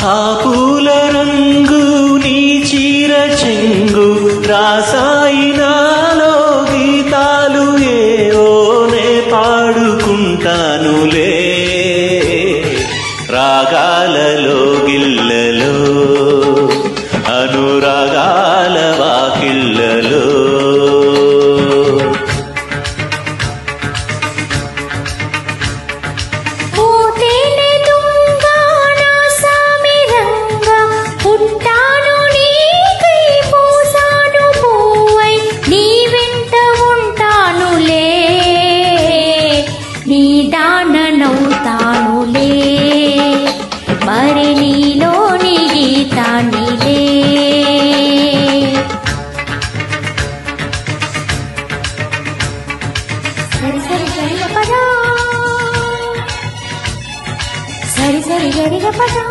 ఆ పూల రంగు నీ చీర చెంగు రాసాయి నాలో గీతాలు ఏవోనే పాడుకుంటానులే రాగాలలో గిల్లలో అనురాగాల వాకిళ్ళలో ఓ తేనె దొంగ నా సామిరంగ పుట్టాను నీకై పూసాను పువ్వై నీ వెంట ఉంటానులే నీ దాననవుతానులే మరి నీలోని గీతానిలే సరి సరి గరిగ పదా సరి సరి గరిగ పదా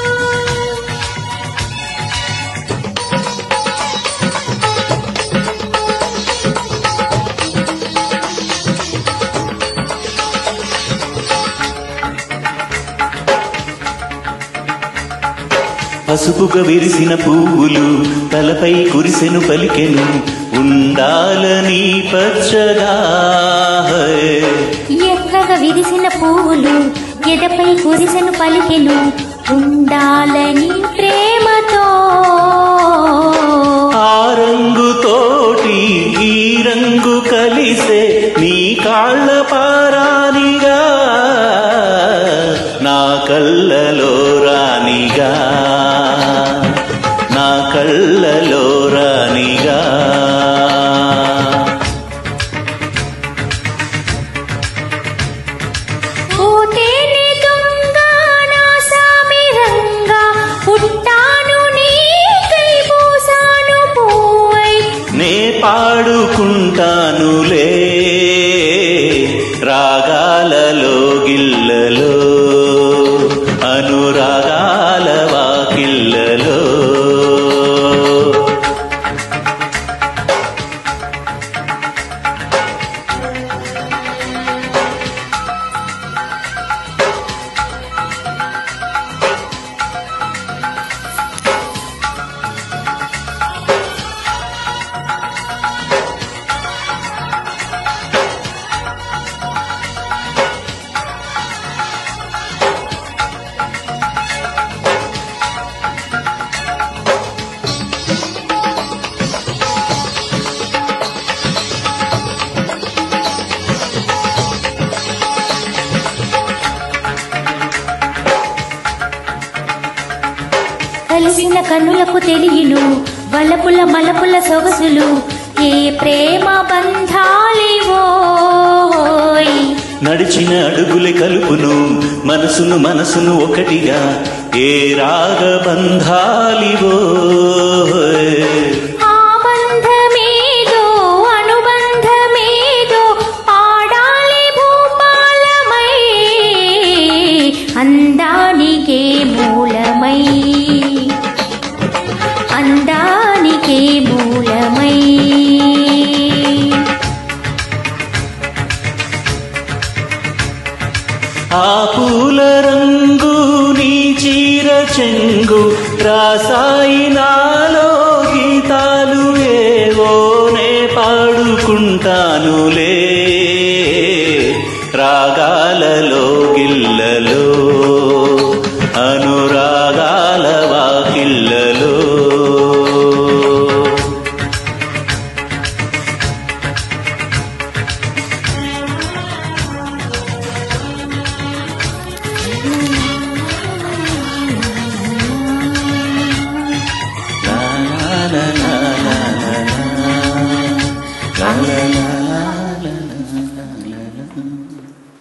పసుపుగా విరిసిన పువ్వులు తలపై కురిసెను పలికెను ఉండాలని పచ్చగా హై. ఎర్రగా విరిసిన పువ్వులు ఎదపై కురిసెను పలికెను ఉండాలని ప్రేమతో ఆ రంగుతోటి ఈ రంగు కలిసే నీ కాళ్ళ పారానిగా నా కళ్ళలో రానిగా నా కళ్ళలో రానిగా ఓ తేనె దొంగ నా సామిరంగ పుట్టాను నీకై పూసాను పువ్వై నే పాడుకుంటానులే రాగాలలో గిల్లలో అనురాగాల వాకిళ్ళలో కలిసిన కన్నులకు తెలియను వలపుల మలపుల సొగసులు ఏ ప్రేమ బంధాలివోయ్ నడిచిన అడుగులే కలుపును మనసును మనసును ఒకటిగా ఏ రాగబంధాలివో ఆ బంధమేదో అనుబంధమేదో ఆడాలి భూపాలమై అందానికే మూలమై అందానికే మూలమై ఆ పూల రంగు నీ చీర చెంగు రాసాయి నాలో గీతాలు ఏవోనే పాడుకుంటానులే రాగాలలో గిల్లలో అనురాగాల వాకిళ్ళలో La la la la la la la. La la la la la la la la.